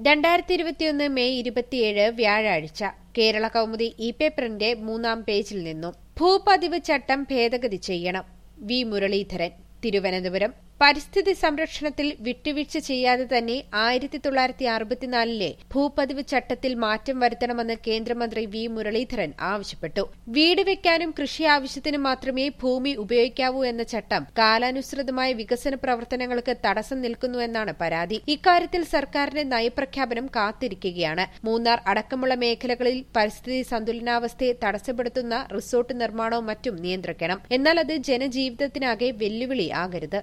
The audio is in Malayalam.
രണ്ടായിരത്തി ഇരുപത്തിയൊന്ന് മെയ് ഇരുപത്തിയേഴ് വ്യാഴാഴ്ച കേരള കൗമുദി ഇ പേപ്പറിന്റെ മൂന്നാം പേജിൽ നിന്നും ഭൂപതിവ് ചട്ടം ഭേദഗതി ചെയ്യണം വി മുരളീധരൻ തിരുവനന്തപുരം പരിസ്ഥിതി സംരക്ഷണത്തിൽ വിട്ടുവീഴ്ച ചെയ്യാതെ തന്നെ ആയിരത്തി തൊള്ളായിരത്തി അറുപത്തിനാലിലെ ഭൂപതിവ് ചട്ടത്തിൽ മാറ്റം വരുത്തണമെന്ന് കേന്ദ്രമന്ത്രി വി മുരളീധരൻ ആവശ്യപ്പെട്ടു വീട് വെക്കാനും കൃഷി ആവശ്യത്തിനും മാത്രമേ ഭൂമി ഉപയോഗിക്കാവൂ എന്ന ചട്ടം കാലാനുസൃതമായ വികസന പ്രവർത്തനങ്ങൾക്ക് തടസ്സം നിൽക്കുന്നുവെന്നാണ് പരാതി ഇക്കാര്യത്തിൽ സർക്കാരിന്റെ നയപ്രഖ്യാപനം കാത്തിരിക്കുകയാണ് മൂന്നാർ അടക്കമുള്ള മേഖലകളിൽ പരിസ്ഥിതി സന്തുലനാവസ്ഥയെ തടസ്സപ്പെടുത്തുന്ന റിസോർട്ട് നിർമ്മാണവും മറ്റും നിയന്ത്രിക്കണം എന്നാൽ അത് ജനജീവിതത്തിനാകെ വെല്ലുവിളി ആകരുത്